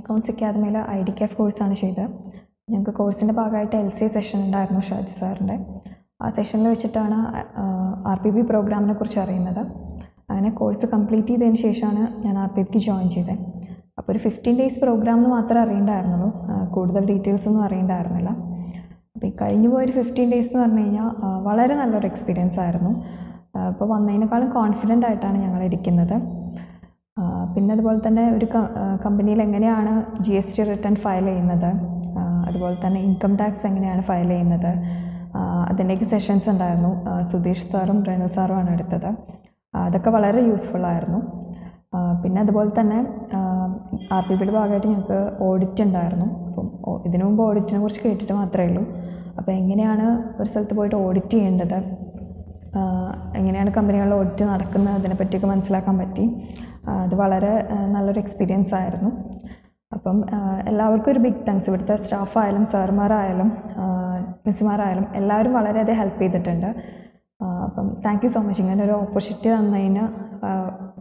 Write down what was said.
accounts അക്കാദമിയിൽ I D കെഫ് കോഴ്സാണ് ചെയ്തത് ഞങ്ങൾക്ക് കോഴ്സിൻ്റെ ഭാഗമായിട്ട് എൽ സി സെഷൻ ഉണ്ടായിരുന്നു ഷാജു സാറിൻ്റെ ആ സെഷനിൽ വെച്ചിട്ടാണ് ആർ പി ബി പ്രോഗ്രാമിനെ കുറിച്ച് അറിയുന്നത് അങ്ങനെ കോഴ്സ് കംപ്ലീറ്റ് ചെയ്തതിന് ശേഷമാണ് ഞാൻ ആർ പി ബിക്ക് ജോയിൻ ചെയ്തത് അപ്പോൾ ഒരു ഫിഫ്റ്റീൻ ഡേയ്സ് പ്രോഗ്രാം എന്ന് മാത്രമേ അറിയണ്ടായിരുന്നുള്ളൂ ആ, കൂടുതൽ ഡീറ്റെയിൽസ് ഒന്നും അറിയണ്ടായിരുന്നില്ല അപ്പോൾ ഈ കഴിഞ്ഞു പോയൊരു ഫിഫ്റ്റീൻ ഡേയ്സ് എന്ന് പറഞ്ഞു കഴിഞ്ഞാൽ ആ, വളരെ നല്ലൊരു എക്സ്പീരിയൻസ് ആയിരുന്നു അപ്പോൾ വന്നതിനേക്കാളും കോൺഫിഡൻ്റ് ആയിട്ടാണ് ഞങ്ങൾ ഇരിക്കുന്നത് ആ, പിന്നെ അതുപോലെ തന്നെ ഒരു കമ്പനിയിൽ എങ്ങനെയാണ് G S T return file ചെയ്യുന്നത് ആ, അതുപോലെ തന്നെ ഇൻകം ടാക്സ് എങ്ങനെയാണ് ഫയൽ ചെയ്യുന്നത് ആ, അതിൻ്റെയൊക്കെ സെഷൻസ് ഉണ്ടായിരുന്നു ആ, സുധീഷ് സാറും റെനൽ സാറുമാണ് എടുത്തത് ആ, അതൊക്കെ വളരെ യൂസ്ഫുൾ ആയിരുന്നു ആ, പിന്നെ അതുപോലെ തന്നെ ആർ പി ബിയുടെ ഭാഗമായിട്ട് ഞങ്ങൾക്ക് ഓഡിറ്റ് ഉണ്ടായിരുന്നു അപ്പം ഓ- ഇതിനു മുമ്പ് ഓഡിറ്റിനെ കുറിച്ച് കേട്ടിട്ട് മാത്രമേ ഉള്ളൂ അപ്പോൾ എങ്ങനെയാണ് ഒരു സ്ഥലത്ത് പോയിട്ട് ഓഡിറ്റ് ചെയ്യേണ്ടത് ആഹ് എങ്ങനെയാണ് കമ്പനികളിൽ ഓഡിറ്റ് നടക്കുന്നത് അതിനെപ്പറ്റിയൊക്കെ മനസ്സിലാക്കാൻ പറ്റി ആഹ് അത് വളരെ ആഹ് നല്ലൊരു എക്സ്പീരിയൻസ് ആയിരുന്നു അപ്പം ആഹ് എല്ലാവർക്കും ഒരു ബിഗ് താങ്ക്സ് ഇവിടുത്തെ സ്റ്റാഫായാലും സാറുമാരായാലും മിസ്സുമാരായാലും എല്ലാവരും വളരെയധികം ഹെൽപ്പ് ചെയ്തിട്ടുണ്ട് ആഹ് അപ്പം താങ്ക് യു സോ മച്ച് ഇങ്ങനെ ഒരു ഓപ്പർച്യൂണിറ്റി തന്നതിന് ആഹ്